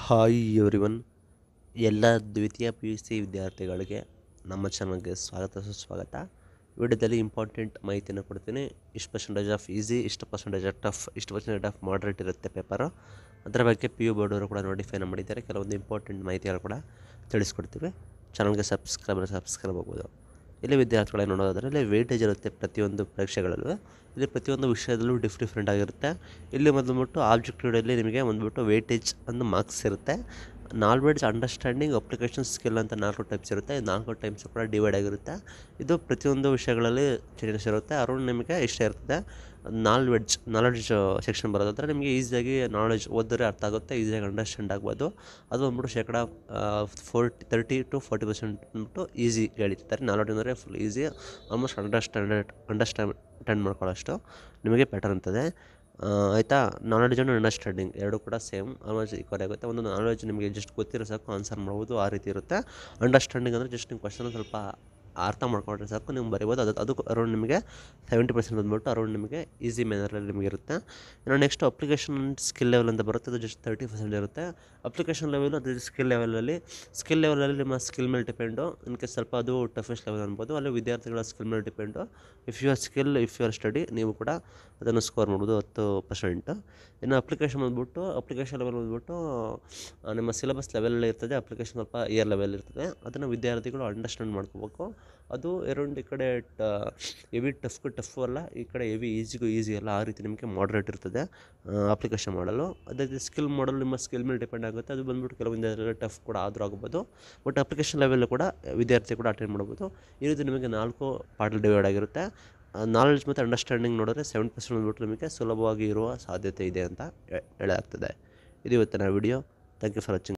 hi everyone ಎಲ್ಲ ದ್ವಿತೀಯ P U C ವಿದ್ಯಾರ್ಥಿಗಳಿಗೆ ನಮ್ಮ ಚಾನಲ್ಗೆ ಸ್ವಾಗತ ಸುಸ್ವಾಗತ ವಿಡಿಯೋದಲ್ಲಿ ಇಂಪಾರ್ಟೆಂಟ್ ಮಾಹಿತಿಯನ್ನು ಕೊಡ್ತೀನಿ ಇಷ್ಟು ಪರ್ಸೆಂಟೇಜ್ ಆಫ್ ಈಸಿ ಇಷ್ಟು ಪರ್ಸೆಂಟೇಜ್ ಆಫ್ ಟಫ್ ಇಷ್ಟು ಪರ್ಸೆಂಟೇಜ್ ಆಫ್ ಮಾಡ್ರೇಟ್ ಇರುತ್ತೆ ಪೇಪರು ಅದರ ಬಗ್ಗೆ ಪಿ ಯು ಬೋರ್ಡವರು ಕೂಡ ನೋಟಿಫೈನ ಮಾಡಿದ್ದಾರೆ ಕೆಲವೊಂದು ಇಂಪಾರ್ಟೆಂಟ್ ಮಾಹಿತಿಗಳು ಕೂಡ ತಿಳಿಸ್ಕೊಡ್ತೀವಿ ಚಾನಲ್ಗೆ ಸಬ್ಸ್ಕ್ರೈಬ್ ಸಬ್ಸ್ಕ್ರೈಬ್ ಆಗ್ಬೋದು ಇಲ್ಲಿ ವಿದ್ಯಾರ್ಥಿಗಳೇ ನೋಡೋದಾದರೆ ಇಲ್ಲಿ ವೇಟೇಜ್ ಇರುತ್ತೆ ಪ್ರತಿಯೊಂದು ಪರೀಕ್ಷೆಗಳಲ್ಲೂ ಇಲ್ಲಿ ಪ್ರತಿಯೊಂದು ವಿಷಯದಲ್ಲೂ ಡಿಫ್ ಡಿಫ್ರೆಂಟ್ ಆಗಿರುತ್ತೆ ಇಲ್ಲಿ ಬಂದುಬಿಟ್ಟು ಆಬ್ಜೆಕ್ಟಿವ್ಡಲ್ಲಿ ನಿಮಗೆ ಬಂದುಬಿಟ್ಟು ವೇಟೇಜ್ ಒಂದು ಮಾರ್ಕ್ಸ್ ಇರುತ್ತೆ ನಾಲ್ವೇಡ್ಸ್ ಅಂಡರ್ಸ್ಟ್ಯಾಂಡಿಂಗ್ ಅಪ್ಲಿಕೇಶನ್ ಸ್ಕಿಲ್ ಅಂತ ನಾಲ್ಕು ಟೈಪ್ಸ್ ಇರುತ್ತೆ ಈ ನಾಲ್ಕು ಟೈಪ್ಸ್ ಕೂಡ ಡಿವೈಡ್ ಆಗಿರುತ್ತೆ ಇದು ಪ್ರತಿಯೊಂದು ವಿಷಯಗಳಲ್ಲಿ ಚೇಂಜಸ್ ಇರುತ್ತೆ ಅರೌಂಡ್ ನಿಮಗೆ ಇಷ್ಟ ಇರ್ತದೆ ನಾಲ್ವೆಡ್ಜ್ ನಾಲೆಡ್ಜ್ ಸೆಕ್ಷನ್ ಬರೋದಾದ್ರೆ ನಿಮಗೆ ಈಸಿಯಾಗಿ ನಾಲೆಡ್ಜ್ ಓದಿದ್ರೆ ಅರ್ಥ ಆಗುತ್ತೆ ಈಸಿಯಾಗಿ ಅಂಡರ್ಸ್ಟ್ಯಾಂಡ್ ಆಗ್ಬೋದು ಅದು ಬಂದ್ಬಿಟ್ಟು ಶೇಕಡ forty thirty to forty percent ಅಂದ್ಬಿಟ್ಟು ಈಸಿ ಹೇಳಿರ್ತಾರೆ ನಾಲೆಡ್ಜ್ ಅಂದರೆ full easy almost understanded understand ಮಾಡ್ಕೊಳ್ಳೋಷ್ಟು ನಿಮಗೆ ಪ್ಯಾಟರ್ನ್ ಇರ್ತದೆ ಆಯಿತಾ ನಾಲೆಡ್ಜ್ ಆ್ಯಂಡ್ ಅಂಡರ್ಸ್ಟ್ಯಾಂಡಿಂಗ್ ಎರಡು ಕೂಡ ಸೇಮ್ ಆಲ್ಮೋಸ್ಟ್ ಈಕ್ವಲ್ ಆಗುತ್ತೆ ಒಂದು ನಾಲೆಡ್ಜ್ ನಿಮಗೆ ಜಸ್ಟ್ ಗೊತ್ತಿರೋ ಸಾಕು ಆನ್ಸರ್ ಮಾಡ್ಬೋದು ಆ ರೀತಿ ಇರುತ್ತೆ ಅಂಡರ್ಸ್ಟ್ಯಾಂಡಿಂಗ್ ಅಂದರೆ ಜಸ್ಟ್ ನೀವು ಕ್ವಶನ್ ಸ್ವಲ್ಪ ಅರ್ಥ ಮಾಡ್ಕೊಂಡ್ರೆ ಸಾಕು ನೀವು ಬರಿಬೋದು ಅದು ಅದು ಅರೌಂಡ್ ನಿಮಗೆ ಸೆವೆಂಟಿ ಪರ್ಸೆಂಟ್ ಬಂದ್ಬಿಟ್ಟು ಅರೌಂಡ್ ನಿಮಗೆ ಈಸಿ ಮ್ಯಾನರಲ್ಲಿ ನಿಮಗೆ ಇರುತ್ತೆ ಇನ್ನು ನೆಕ್ಸ್ಟ್ ಅಪ್ಲಿಕೇಶನ್ ಸ್ಕಿಲ್ ಲೆವೆಲ್ ಅಂತ ಬರುತ್ತೆ ಅದು ಜಸ್ಟ್ ತರ್ಟಿ ಪರ್ಸೆಂಟ್ ಇರುತ್ತೆ ಅಪ್ಲಿಕೇಶನ್ ಲೆವೆಲ್ ಅದು ಸ್ಕಿಲ್ ಲೆವೆಲಲ್ಲಿ ಸ್ಕಿಲ್ ಲೆವೆಲಲ್ಲಿ ನಿಮ್ಮ ಸ್ಕಿಲ್ ಮೇಲೆ ಡಿಪೆಂಡು ಇನ್ ಕೇಸ್ ಸ್ವಲ್ಪ ಅದು ಟಫೆಸ್ಟ್ ಲೆವೆಲ್ ಅನ್ಬೋದು ಅಲ್ಲಿ ವಿದ್ಯಾರ್ಥಿಗಳ ಸ್ಕಿಲ್ ಮೇಲೆ depend if you are skill if you are study ನೀವು ಕೂಡ ಅದನ್ನು ಸ್ಕೋರ್ ಮಾಡ್ಬೋದು ಹತ್ತು ಪರ್ಸೆಂಟ್ ಇನ್ನು ಅಪ್ಲಿಕೇಶನ್ ಬಂದ್ಬಿಟ್ಟು ಅಪ್ಲಿಕೇಶನ್ ಲೆವೆಲ್ ಬಂದ್ಬಿಟ್ಟು ಆ, ನಿಮ್ಮ ಸಿಲೆಬಸ್ ಲೆವೆಲಲ್ಲಿ ಇರ್ತದೆ ಅಪ್ಲಿಕೇಶನ್ ಸ್ವಲ್ಪ ಇಯರ್ ಲೆವೆಲ್ ಇರ್ತದೆ ಅದನ್ನು ವಿದ್ಯಾರ್ಥಿಗಳು ಅಂಡರ್ಸ್ಟ್ಯಾಂಡ್ ಮಾಡ್ಕೋಬೇಕು ಅದು ಅರೌಂಡ್ ಈ ಕಡೆ ಹೆವಿ ಟಫ್ಗೂ ಟಫು ಅಲ್ಲ ಈ ಕಡೆ ಹೆವಿ ಈಸಿಗೂ ಈಸಿ ಅಲ್ಲ ಆ ರೀತಿ ನಿಮಗೆ ಮಾಡ್ರೇಟ್ ಇರ್ತದೆ ಅಪ್ಲಿಕೇಶನ್ ಮಾಡಲು ಅದೇ ರೀತಿ ಸ್ಕಿಲ್ ಮಾಡಲು ನಿಮ್ಮ ಸ್ಕಿಲ್ ಮೇಲೆ ಡಿಪೆಂಡ್ ಆಗುತ್ತೆ ಅದು ಬಂದ್ಬಿಟ್ಟು ಕೆಲವೊಂದು ಟಫ್ ಕೂಡ ಆದರೂ ಆಗ್ಬೋದು ಬಟ್ ಅಪ್ಲಿಕೇಶನ್ ಲೆವೆಲ್ ಕೂಡ ವಿದ್ಯಾರ್ಥಿ ಕೂಡ ಅಟೆಂಡ್ ಮಾಡ್ಬೋದು ಈ ರೀತಿ ನಿಮಗೆ ನಾಲ್ಕು ಪಾರ್ಟಲ್ ಡಿವೈಡ್ ಆಗಿರುತ್ತೆ ನಾಲೆಡ್ಜ್ ಮತ್ತು ಅಂಡರ್ಸ್ಟ್ಯಾಂಡಿಂಗ್ ನೋಡಿದ್ರೆ ಸೆವೆಂಟಿ ಪರ್ಸೆಂಟ್ ಬಂದ್ಬಿಟ್ಟು ನಿಮಗೆ ಸುಲಭವಾಗಿ ಇರುವ ಸಾಧ್ಯತೆ ಇದೆ ಅಂತ ಹೇ- ಹೇಳಲಾಗ್ತದೆ ಇದು ಇವತ್ತಿನ video thank you for watching